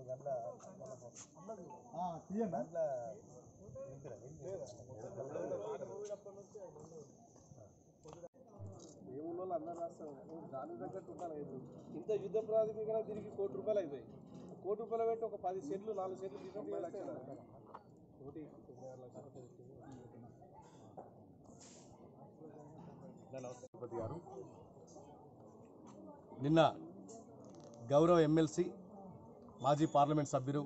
ఏ ఊళ్ళో అందరు రాస్తారు దానికి తగ్గట్టు ఉండాలి ఇప్పుడు ఇంత యుద్ధ ప్రాతిపదికన తిరిగి కోటి రూపాయలు అయిపోయి కోటి రూపాయలు పెట్టి ఒక పది సెంట్లు నాలుగు సెంట్లు తీసుకుంటే ఏడు లక్షలు కోటి తొంభై ఆరు లక్షలు పెట్టింది. తిరుపతి గారు నిన్న గౌరవ ఎమ్మెల్సీ మాజీ పార్లమెంట్ సభ్యులు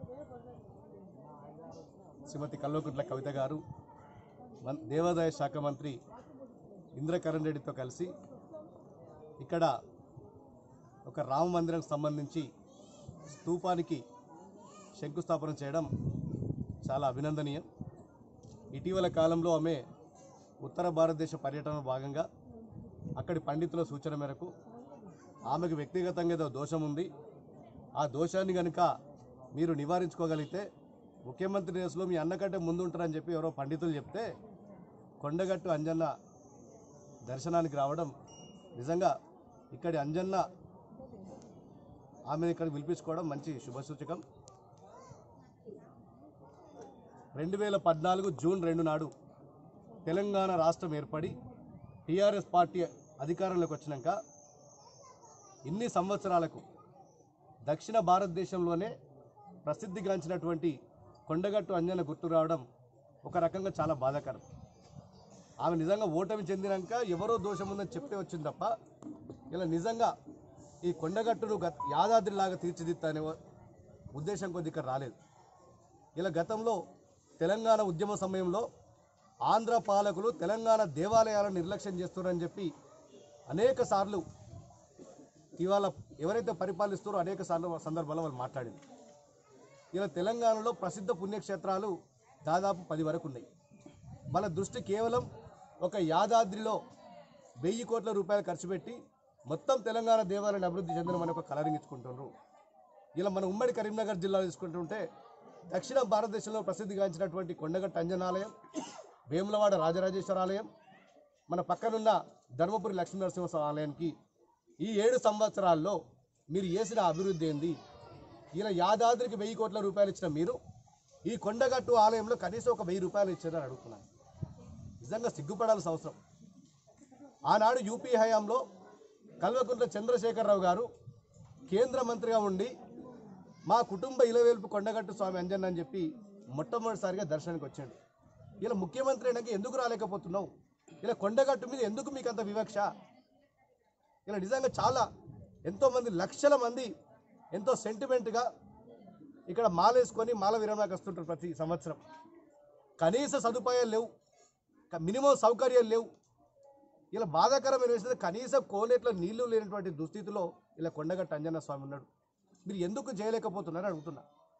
శ్రీమతి కల్వకుంట్ల కవిత గారు మన్- దేవాదాయ శాఖ మంత్రి ఇంద్రకరణ్ రెడ్డితో కలిసి ఇక్కడ ఒక రామ మందిరానికి సంబంధించి స్తూపానికి శంకుస్థాపన చేయడం చాలా అభినందనీయం ఇటీవల కాలంలో ఆమె ఉత్తర భారతదేశ పర్యటన భాగంగా అక్కడి పండితుల సూచన మేరకు ఆమెకు వ్యక్తిగతంగా ఏదో దోషం ఉంది ఆ దోషాన్ని కనుక మీరు నివారించుకోగలిగితే ముఖ్యమంత్రి రేసులో మీ అన్నకంటే ముందు ఉంటారని చెప్పి ఎవరో పండితులు చెప్తే కొండగట్టు అంజన్న దర్శనానికి రావడం నిజంగా ఇక్కడి అంజన్న ఆమెను ఇక్కడ పిలిపించుకోవడం మంచి శుభసూచకం రెండు వేల పద్నాలుగు జూన్ రెండు నాడు తెలంగాణ రాష్ట్రం ఏర్పడి టీఆర్ఎస్ పార్టీ అధికారంలోకి వచ్చినాక ఇన్ని సంవత్సరాలకు దక్షిణ భారతదేశంలోనే ప్రసిద్ధిగాంచినటువంటి కొండగట్టు అంజన గుర్తు రావడం ఒక రకంగా చాలా బాధాకరం ఆమె నిజంగా ఓటమి చెందినాక ఎవరో దోషం ఉందని చెప్తే వచ్చింది తప్ప ఇలా నిజంగా ఈ కొండగట్టును గత యాదాద్రిలాగా తీర్చిదిద్దనే ఉద్దేశం కొద్ది ఇక్కడ రాలేదు ఇలా గతంలో తెలంగాణ ఉద్యమ సమయంలో ఆంధ్ర పాలకులు తెలంగాణ దేవాలయాలను నిర్లక్ష్యం చేస్తున్నారని చెప్పి అనేక సార్లు ఇవాళ ఎవరైతే పరిపాలిస్తారో అనేక సార్లు సందర్భాల్లో వాళ్ళు మాట్లాడింది ఇలా తెలంగాణలో ప్రసిద్ధ పుణ్యక్షేత్రాలు దాదాపు పది వరకు ఉన్నాయి మన దృష్టి కేవలం ఒక యాదాద్రిలో వెయ్యి కోట్ల రూపాయలు ఖర్చు పెట్టి మొత్తం తెలంగాణ దేవాలయాన్ని అభివృద్ధి చెందడం ఒక కలరించుకుంటున్నారు ఇలా మన ఉమ్మడి కరీంనగర్ జిల్లాలో తీసుకుంటుంటే దక్షిణ భారతదేశంలో ప్రసిద్ధిగాంచినటువంటి కొండగట్ట అంజనాలయం వేములవాడ రాజరాజేశ్వర ఆలయం మన పక్కనున్న ధర్మపురి లక్ష్మీ నరసింహస్వామి ఆలయానికి ఈ ఏడు సంవత్సరాల్లో మీరు చేసిన అభివృద్ధి ఏంది ఇలా యాదాద్రికి వెయ్యి కోట్ల రూపాయలు ఇచ్చిన మీరు ఈ కొండగట్టు ఆలయంలో కనీసం ఒక వెయ్యి రూపాయలు ఇచ్చారని అడుగుతున్నాను నిజంగా సిగ్గుపడాల్సిన అవసరం ఆనాడు యూపీ హయాంలో కల్వకుంట్ల చంద్రశేఖరరావు గారు కేంద్ర మంత్రిగా ఉండి మా కుటుంబ ఇలవేల్పు కొండగట్టు స్వామి అంజన్ అని చెప్పి మొట్టమొదటిసారిగా దర్శనానికి వచ్చాడు ఇలా ముఖ్యమంత్రి అయినాక ఎందుకు రాలేకపోతున్నావు ఇలా కొండగట్టు మీద ఎందుకు మీకు అంత వివక్ష ఇలా నిజంగా చాలా ఎంతోమంది లక్షల మంది ఎంతో సెంటిమెంట్గా ఇక్కడ మాలేసుకొని మాల విరమణకు వస్తుంటారు ప్రతి సంవత్సరం కనీస సదుపాయాలు లేవు క- మినిమం సౌకర్యాలు లేవు ఇలా బాధాకరమైన విషయం కనీసం కోనేట్లో నీళ్లు లేనటువంటి దుస్థితిలో ఇలా కొండగట్ట అంజన్న స్వామి ఉన్నాడు మీరు ఎందుకు చేయలేకపోతున్నారని అడుగుతున్నా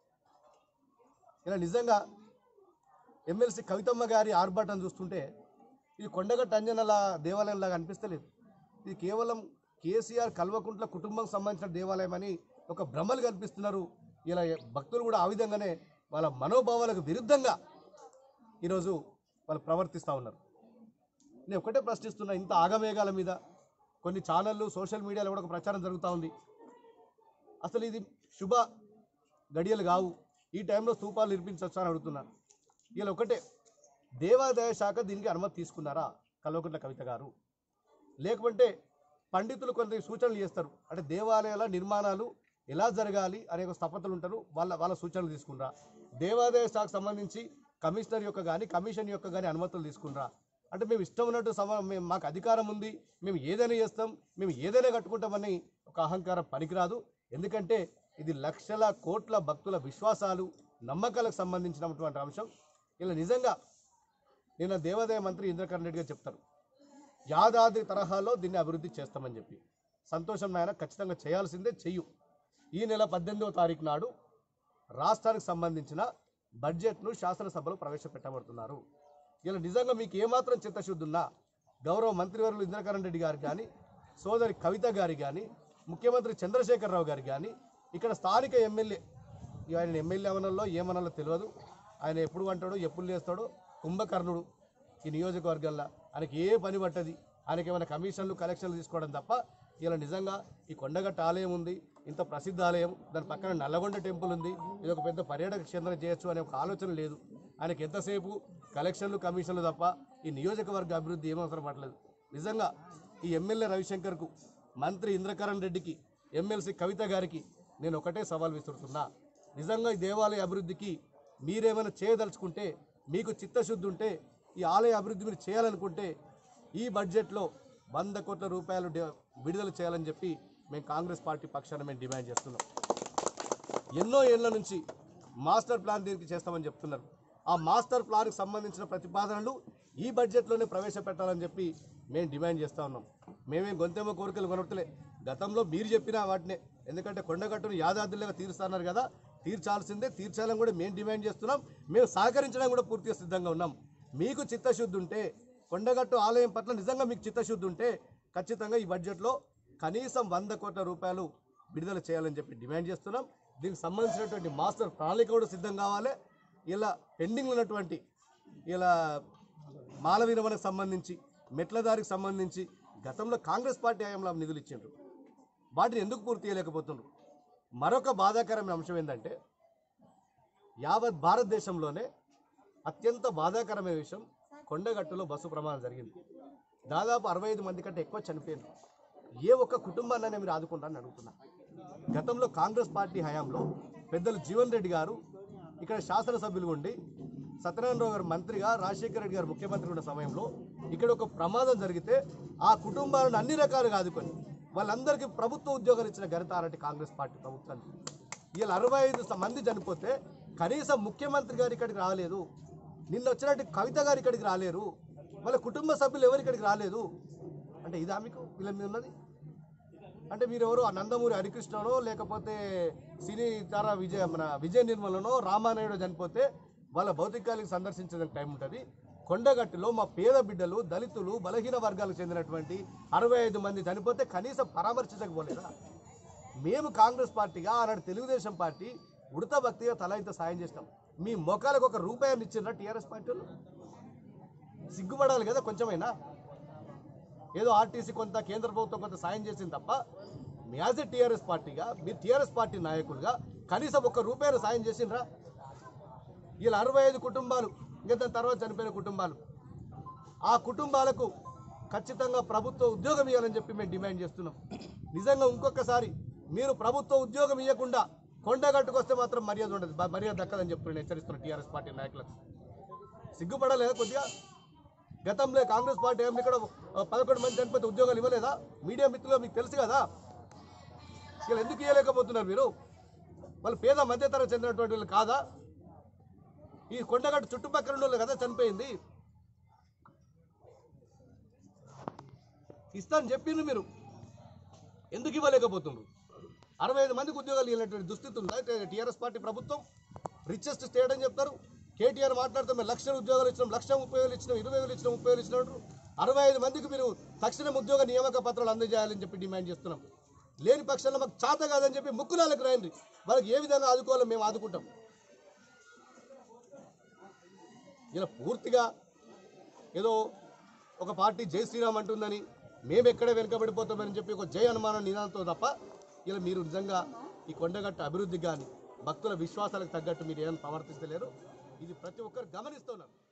ఇలా నిజంగా ఎమ్మెల్సీ కవితమ్మ గారి ఆర్భాటం చూస్తుంటే ఇది కొండగట్ట అంజనల దేవాలయంలాగా అనిపిస్తలేదు ఇది కేవలం కేసీఆర్ కల్వకుంట్ల కుటుంబం సంబంధించిన దేవాలయం అని ఒక భ్రమలు కల్పిస్తున్నారు ఇలా భక్తులు కూడా ఆ విధంగానే వాళ్ళ మనోభావాలకు విరుద్ధంగా ఈరోజు వాళ్ళు ప్రవర్తిస్తూ ఉన్నారు నేను ఒకటే ప్రశ్నిస్తున్నా ఇంత ఆగమేఘాల మీద కొన్ని ఛానళ్ళు సోషల్ మీడియాలో కూడా ఒక ప్రచారం జరుగుతూ ఉంది అసలు ఇది శుభ గడియలు కావు ఈ టైంలో స్తూపాలు నిర్మించవచ్చు అని అడుగుతున్నాను ఇలా ఒకటే దేవాదాయ శాఖ దీనికి అనుమతి తీసుకున్నారా కల్వకుంట్ల కవిత గారు లేకుంటే పండితులు కొన్ని సూచనలు చేస్తారు అంటే దేవాలయాల నిర్మాణాలు ఎలా జరగాలి అనే ఒక స్థపతలు ఉంటారు వాళ్ళ వాళ్ళ సూచనలు తీసుకున్నారా దేవాదాయ శాఖకు సంబంధించి కమిషనర్ యొక్క కానీ కమిషన్ యొక్క కానీ అనుమతులు తీసుకున్నారా అంటే మేము ఇష్టం ఉన్నట్టు సమ మేము మాకు అధికారం ఉంది మేము ఏదైనా చేస్తాం మేము ఏదైనా కట్టుకుంటామని ఒక అహంకారం పనికిరాదు ఎందుకంటే ఇది లక్షల కోట్ల భక్తుల విశ్వాసాలు నమ్మకాలకు సంబంధించినటువంటి అంశం ఇలా నిజంగా నిన్న దేవాదాయ మంత్రి ఇంద్రకరణ్ రెడ్డి గారు చెప్తారు యాదాద్రి తరహాలో దీన్ని అభివృద్ధి చేస్తామని చెప్పి సంతోషం నాయన ఖచ్చితంగా చేయాల్సిందే చెయ్యు ఈ నెల పద్దెనిమిదవ తారీఖు నాడు రాష్ట్రానికి సంబంధించిన బడ్జెట్ను శాసనసభలో ప్రవేశపెట్టబడుతున్నారు ఇలా నిజంగా మీకు ఏమాత్రం చిత్తశుద్ధి ఉన్నా గౌరవ మంత్రివర్యులు ఇంద్రకరణ్ రెడ్డి గారికి కానీ సోదరి కవిత గారికి కానీ ముఖ్యమంత్రి చంద్రశేఖరరావు గారికి కానీ ఇక్కడ స్థానిక ఎమ్మెల్యే ఇక ఆయన ఎమ్మెల్యే అవనంలో ఏమనాలో తెలియదు ఆయన ఎప్పుడు అంటాడో ఎప్పుడు లేస్తాడో కుంభకర్ణుడు ఈ నియోజకవర్గంలో ఆయనకి ఏ పని పట్టది ఆయనకి ఏమైనా కమిషన్లు కలెక్షన్లు తీసుకోవడం తప్ప ఇలా నిజంగా ఈ కొండగట్ట ఆలయం ఉంది ఇంత ప్రసిద్ధ ఆలయం దాని పక్కన నల్లగొండ టెంపుల్ ఉంది ఇది ఒక పెద్ద పర్యాటక కేంద్రం చేయొచ్చు అనే ఒక ఆలోచన లేదు ఆయనకి ఎంతసేపు కలెక్షన్లు కమిషన్లు తప్ప ఈ నియోజకవర్గ అభివృద్ధి ఏమవసరం పడలేదు నిజంగా ఈ ఎమ్మెల్యే రవిశంకర్కు మంత్రి ఇంద్రకరణ్ రెడ్డికి ఎమ్మెల్సీ కవిత గారికి నేను ఒకటే సవాల్ విసురుతున్నా నిజంగా ఈ దేవాలయ అభివృద్ధికి మీరేమైనా చేయదలుచుకుంటే మీకు చిత్తశుద్ధి ఉంటే ఈ ఆలయ అభివృద్ధి మీరు చేయాలనుకుంటే ఈ బడ్జెట్లో వంద కోట్ల రూపాయలు డి- విడుదల చేయాలని చెప్పి మేము కాంగ్రెస్ పార్టీ పక్షాన మేము డిమాండ్ చేస్తున్నాం ఎన్నో ఏళ్ల నుంచి మాస్టర్ ప్లాన్ దీనికి చేస్తామని చెప్తున్నారు ఆ మాస్టర్ ప్లాన్కి సంబంధించిన ప్రతిపాదనలు ఈ బడ్జెట్లోనే ప్రవేశపెట్టాలని చెప్పి మేము డిమాండ్ చేస్తూ ఉన్నాం మేమేం గొంతెమ్మ కోరికలు కొనొట్టలే గతంలో మీరు చెప్పిన వాటినే ఎందుకంటే కొండగట్టును యాదాద్రిలాగా తీరుస్తున్నారు కదా తీర్చాల్సిందే తీర్చాలని కూడా మేము డిమాండ్ చేస్తున్నాం మేము సహకరించడానికి కూడా పూర్తిగా సిద్ధంగా ఉన్నాం మీకు చిత్తశుద్ధి ఉంటే కొండగట్టు ఆలయం పట్ల నిజంగా మీకు చిత్తశుద్ధి ఉంటే ఖచ్చితంగా ఈ బడ్జెట్లో కనీసం వంద కోట్ల రూపాయలు విడుదల చేయాలని చెప్పి డిమాండ్ చేస్తున్నాం దీనికి సంబంధించినటువంటి మాస్టర్ ప్రణాళిక కూడా సిద్ధం కావాలి ఇలా పెండింగ్ ఉన్నటువంటి ఇలా మాల విరమణకు సంబంధించి మెట్లదారికి సంబంధించి గతంలో కాంగ్రెస్ పార్టీ హయాంలో నిధులు ఇచ్చిండ్రు వాటిని ఎందుకు పూర్తి చేయలేకపోతున్నారు మరొక బాధాకరమైన అంశం ఏంటంటే యావత్ భారతదేశంలోనే అత్యంత బాధాకరమైన విషయం కొండగట్టులో బస్సు ప్రమాదం జరిగింది దాదాపు అరవై ఐదు మంది కంటే ఎక్కువ చనిపోయింది ఏ ఒక్క కుటుంబాన్ని మీరు ఆదుకుంటారని అడుగుతున్నా గతంలో కాంగ్రెస్ పార్టీ హయాంలో పెద్దలు జీవన్ రెడ్డి గారు ఇక్కడ శాసనసభ్యులు ఉండి సత్యనారాయణరావు గారు మంత్రిగా రాజశేఖర రెడ్డి గారు ముఖ్యమంత్రి ఉన్న సమయంలో ఇక్కడ ఒక ప్రమాదం జరిగితే ఆ కుటుంబాలను అన్ని రకాలుగా ఆదుకొని వాళ్ళందరికీ ప్రభుత్వ ఉద్యోగాలు ఇచ్చిన ఘనత ఆనాటి కాంగ్రెస్ పార్టీ ప్రభుత్వానికి వీళ్ళు అరవై ఐదు స- మంది చనిపోతే కనీసం ముఖ్యమంత్రి గారు ఇక్కడికి రాలేదు నిన్న వచ్చినట్టు కవిత గారు ఇక్కడికి రాలేరు వాళ్ళ కుటుంబ సభ్యులు ఎవరు ఇక్కడికి రాలేదు అంటే ఇదా మీకు వీళ్ళ మీద ఉన్నది అంటే మీరు ఎవరు ఆ నందమూరి హరికృష్ణనో లేకపోతే సినీ తార విజయ మన విజయ నిర్మలనో రామానాయుడు చనిపోతే వాళ్ళ భౌతికాలకు సందర్శించడానికి టైం ఉంటుంది కొండగట్టులో మా పేద బిడ్డలు దళితులు బలహీన వర్గాలకు చెందినటువంటి అరవై ఐదు మంది చనిపోతే కనీసం పరామర్శించకపోలేదా మేము కాంగ్రెస్ పార్టీగా ఆనాడు తెలుగుదేశం పార్టీ ఉడత భక్తిగా తల ఇంత సాయం చేసినాం మీ మొఖాలకు ఒక రూపాయలు ఇచ్చిండ్రా టీఆర్ఎస్ పార్టీ వాళ్ళు సిగ్గుపడాలి కదా కొంచెమైనా ఏదో ఆర్టీసీ కొంత కేంద్ర ప్రభుత్వం కొంత సాయం చేసింది తప్ప మీ యాజ్ ఎ టీఆర్ఎస్ పార్టీగా మీరు టీఆర్ఎస్ పార్టీ నాయకులుగా కనీసం ఒక్క రూపాయలు సాయం చేసిండ్రా వీళ్ళ అరవై ఐదు కుటుంబాలు ఇంకా దాని తర్వాత చనిపోయిన కుటుంబాలు ఆ కుటుంబాలకు ఖచ్చితంగా ప్రభుత్వ ఉద్యోగం ఇవ్వాలని చెప్పి మేము డిమాండ్ చేస్తున్నాం నిజంగా ఇంకొకసారి మీరు ప్రభుత్వ ఉద్యోగం ఇవ్వకుండా కొండగట్టుకు వస్తే మాత్రం మర్యాద ఉండదు బ- మర్యాద దక్కదని చెప్పి నేను హెచ్చరిస్తున్నాను టీఆర్ఎస్ పార్టీ నాయకులకు సిగ్గుపడలేదా కొద్దిగా గతంలో కాంగ్రెస్ పార్టీ ఏమి ఇక్కడ ఆ, పదకొండు మంది చనిపోతే ఉద్యోగాలు ఇవ్వలేదా మీడియా మిత్రులు మీకు తెలుసు కదా ఇలా ఎందుకు ఇవ్వలేకపోతున్నారు మీరు వాళ్ళు పేద మధ్యతరగతి చెందినటువంటి వాళ్ళు కాదా ఈ కొండగట్టు చుట్టుపక్కల ఉన్న వాళ్ళు కదా చనిపోయింది ఇస్తాను చెప్పిండ్రు మీరు ఎందుకు ఇవ్వలేకపోతున్నారు అరవై ఐదు మందికి ఉద్యోగాలు ఇవ్వనటువంటి దుస్థితి ఉందా టీఆర్ఎస్ పార్టీ ప్రభుత్వం రిచెస్ట్ స్టేట్ అని చెప్తారు కేటీఆర్ మాట్లాడితే మేము లక్షల ఉద్యోగాలు ఇచ్చినాం లక్ష ముప్పై వేలు ఇచ్చినాం ఇరవై వేలు ఇచ్చినాం ముప్పై వేలు ఇచ్చినారు అరవై ఐదు మందికి మీరు తక్షణం ఉద్యోగ నియామక పత్రాలు అందజేయాలని చెప్పి డిమాండ్ చేస్తున్నాం లేని పక్షంలో మాకు చేత కాదని చెప్పి ముక్కునాలకు రాయండి వాళ్ళకి ఏ విధంగా ఆదుకోవాలో మేము ఆదుకుంటాం ఇలా పూర్తిగా ఏదో ఒక పార్టీ జై శ్రీరామ్ అంటుందని మేము ఎక్కడే వెనుకబడిపోతామని చెప్పి ఒక జై అనుమానం నినాదంతో తప్ప ఇలా మీరు నిజంగా ఈ కొండగట్ట అభివృద్ధి కానీ భక్తుల విశ్వాసాలకు తగ్గట్టు మీరు ఏమైనా ప్రవర్తిస్తలేరు ఇది ప్రతి ఒక్కరు గమనిస్తున్నారు